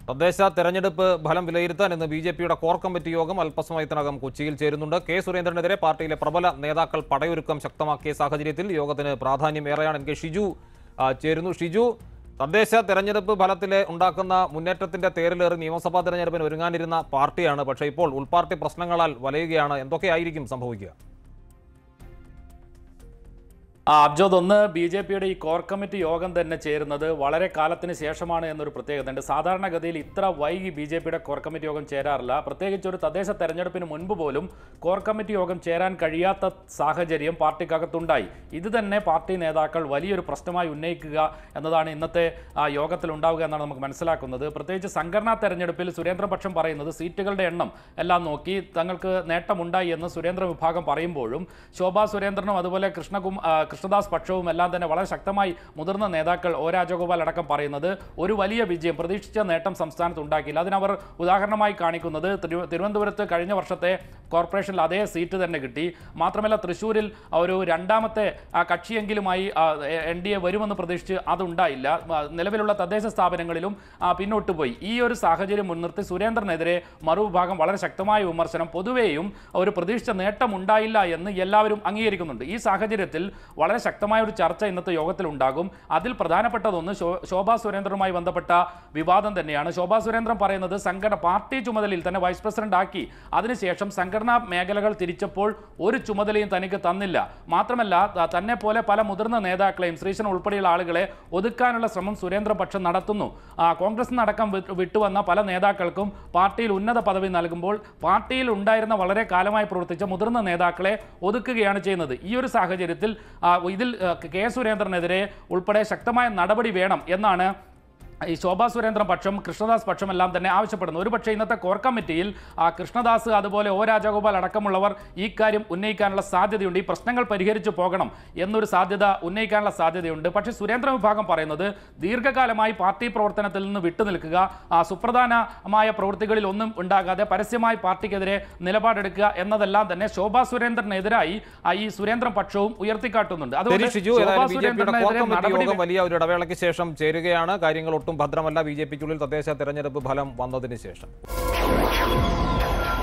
തദ്ദേശ തെരഞ്ഞെടുപ്പ് ഫലം വിലയിരുത്താൻ ഇന്ന് ബി ജെ പിയുടെ കോർ കമ്മിറ്റി യോഗം അല്പസമയത്തിനകം കൊച്ചിയിൽ ചേരുന്നുണ്ട് കെ സുരേന്ദ്രനെതിരെ പാർട്ടിയിലെ പ്രബല നേതാക്കൾ പടയൊരുക്കം ശക്തമാക്കിയ സാഹചര്യത്തിൽ യോഗത്തിന് പ്രാധാന്യം ഏറെയാണ് എൻ കെ ഷിജു ആ, ചേരുന്നു ഷിജു തദ്ദേശ തെരഞ്ഞെടുപ്പ് ഫലത്തിലെ ഉണ്ടാക്കുന്ന മുന്നേറ്റത്തിന്റെ തേരിലേറി നിയമസഭാ തെരഞ്ഞെടുപ്പിന് ഒരുങ്ങാനിരുന്ന പാർട്ടിയാണ് പക്ഷേ ഇപ്പോൾ ഉൾപാർട്ടി പ്രശ്നങ്ങളാൽ വലയുകയാണ് എന്തൊക്കെയായിരിക്കും സംഭവിക്കുക ആ, അബ്ജോദ് ഒന്ന് ബി ജെ പിയുടെ ഈ കോർ കമ്മിറ്റി യോഗം തന്നെ ചേരുന്നത് വളരെ കാലത്തിന് ശേഷമാണ് എന്നൊരു പ്രത്യേകതയുണ്ട് സാധാരണഗതിയിൽ ഇത്ര വൈകി ബി ജെ പിയുടെ കോർ കമ്മിറ്റി യോഗം ചേരാറില്ല പ്രത്യേകിച്ച് ഒരു തദ്ദേശ തെരഞ്ഞെടുപ്പിന് മുൻപ് പോലും കോർ കമ്മിറ്റി യോഗം ചേരാൻ കഴിയാത്ത സാഹചര്യം പാർട്ടിക്കകത്തുണ്ടായി ഇത് തന്നെ പാർട്ടി നേതാക്കൾ വലിയൊരു പ്രശ്നമായി ഉന്നയിക്കുക എന്നതാണ് ഇന്നത്തെ ആ, യോഗത്തിൽ ഉണ്ടാവുക എന്നാണ് നമുക്ക് മനസ്സിലാക്കുന്നത് പ്രത്യേകിച്ച് സംഘടനാ തെരഞ്ഞെടുപ്പിൽ സുരേന്ദ്രപക്ഷം പറയുന്നത് സീറ്റുകളുടെ എണ്ണം എല്ലാം നോക്കി തങ്ങൾക്ക് നേട്ടമുണ്ടായി എന്ന് സുരേന്ദ്ര വിഭാഗം പറയുമ്പോഴും ശോഭാ സുരേന്ദ്രനും അതുപോലെ കൃഷ്ണകും ആ, കൃഷ്ണദാസ് പക്ഷവും എല്ലാം തന്നെ വളരെ ശക്തമായി മുതിർന്ന നേതാക്കൾ ഒ രാജഗോപാൽ അടക്കം പറയുന്നത് ഒരു വലിയ വിജയം പ്രതീക്ഷിച്ച നേട്ടം സംസ്ഥാനത്ത് ഉണ്ടാക്കിയില്ല അതിനവർ ഉദാഹരണമായി കാണിക്കുന്നത് തിരു- തിരുവനന്തപുരത്ത് കഴിഞ്ഞ വർഷത്തെ കോർപ്പറേഷനിൽ അതേ സീറ്റ് തന്നെ കിട്ടി മാത്രമല്ല തൃശ്ശൂരിൽ ഒരു രണ്ടാമത്തെ ആ കക്ഷിയെങ്കിലുമായി എൻ ഡി എ വരുമെന്ന് പ്രതീക്ഷിച്ച് അതുണ്ടായില്ല ആ, നിലവിലുള്ള തദ്ദേശ സ്ഥാപനങ്ങളിലും ആ, പിന്നോട്ട് പോയി ഈ ഒരു സാഹചര്യം മുൻനിർത്തി സുരേന്ദ്രനെതിരെ മറുവിഭാഗം വളരെ ശക്തമായ വിമർശനം പൊതുവെയും ഒരു പ്രതീക്ഷിച്ച നേട്ടം ഉണ്ടായില്ല എന്ന് എല്ലാവരും അംഗീകരിക്കുന്നുണ്ട് ഈ സാഹചര്യത്തിൽ വളരെ ശക്തമായ ഒരു ചർച്ച ഇന്നത്തെ യോഗത്തിൽ ഉണ്ടാകും അതിൽ പ്രധാനപ്പെട്ടതൊന്ന് ശോ- ശോഭാ സുരേന്ദ്രനുമായി ബന്ധപ്പെട്ട വിവാദം തന്നെയാണ് ശോഭാ സുരേന്ദ്രൻ പറയുന്നത് സംഘടന പാർട്ടി ചുമതലയിൽ തന്നെ വൈസ് പ്രസിഡന്റ് ആക്കി അതിനുശേഷം സംഘടനാ മേഖലകൾ തിരിച്ചപ്പോൾ ഒരു ചുമതലയും തനിക്ക് തന്നില്ല മാത്രമല്ല ത- തന്നെ പോലെ പല മുതിർന്ന നേതാക്കളെയും ശ്രീശൻ ഉൾപ്പെടെയുള്ള ആളുകളെ ഒതുക്കാനുള്ള ശ്രമം സുരേന്ദ്രപക്ഷം നടത്തുന്നു ആ, കോൺഗ്രസ് അടക്കം വി- വിട്ടുവന്ന പല നേതാക്കൾക്കും പാർട്ടിയിൽ ഉന്നത പദവി നൽകുമ്പോൾ പാർട്ടിയിൽ ഉണ്ടായിരുന്ന വളരെ കാലമായി പ്രവർത്തിച്ച മുതിർന്ന നേതാക്കളെ ഒതുക്കുകയാണ് ചെയ്യുന്നത് ഈ ഒരു സാഹചര്യത്തിൽ ആ, ഇതിൽ ആ, കെ സുരേന്ദ്രനെതിരെ ഉൾപ്പെടെ ശക്തമായ നടപടി വേണം എന്നാണ് ഈ ശോഭാ സുരേന്ദ്രൻ പക്ഷം കൃഷ്ണദാസ് പക്ഷം എല്ലാം തന്നെ ആവശ്യപ്പെടുന്നു ഒരുപക്ഷെ ഇന്നത്തെ കോർ കമ്മിറ്റിയിൽ ആ കൃഷ്ണദാസ് അതുപോലെ ഒ രാജഗോപാൽ അടക്കമുള്ളവർ ഈ കാര്യം ഉന്നയിക്കാനുള്ള സാധ്യതയുണ്ട് ഈ പ്രശ്നങ്ങൾ പരിഹരിച്ചു പോകണം എന്നൊരു സാധ്യത ഉന്നയിക്കാനുള്ള സാധ്യതയുണ്ട് പക്ഷേ സുരേന്ദ്ര വിഭാഗം പറയുന്നത് ദീർഘകാലമായി പാർട്ടി പ്രവർത്തനത്തിൽ നിന്ന് വിട്ടുനിൽക്കുക ആ സുപ്രധാനമായ പ്രവൃത്തികളിൽ ഒന്നും ഉണ്ടാകാതെ പരസ്യമായി പാർട്ടിക്കെതിരെ നിലപാടെടുക്കുക എന്നതെല്ലാം തന്നെ ശോഭാ സുരേന്ദ്രനെതിരായി ആ ഈ സുരേന്ദ്രൻ പക്ഷവും ഉയർത്തിക്കാട്ടുന്നുണ്ട് ശരി ഷിജു ശോഭാ ഏതായാലും ബി ജെ പിയുടെ കോർ സുരേന്ദ്രനെതിരെ കമ്മിറ്റി നടപടി യോഗം വലിയ ഒരു ഇടവേളയ്ക്ക് ശേഷം ചേരുകയാണ് കാര്യങ്ങൾ ഒട്ടും ഭദ്രമല്ല ബി ജെ പിക്കുള്ളിൽ തദ്ദേശ തെരഞ്ഞെടുപ്പ് ഫലം വന്നതിന് ശേഷം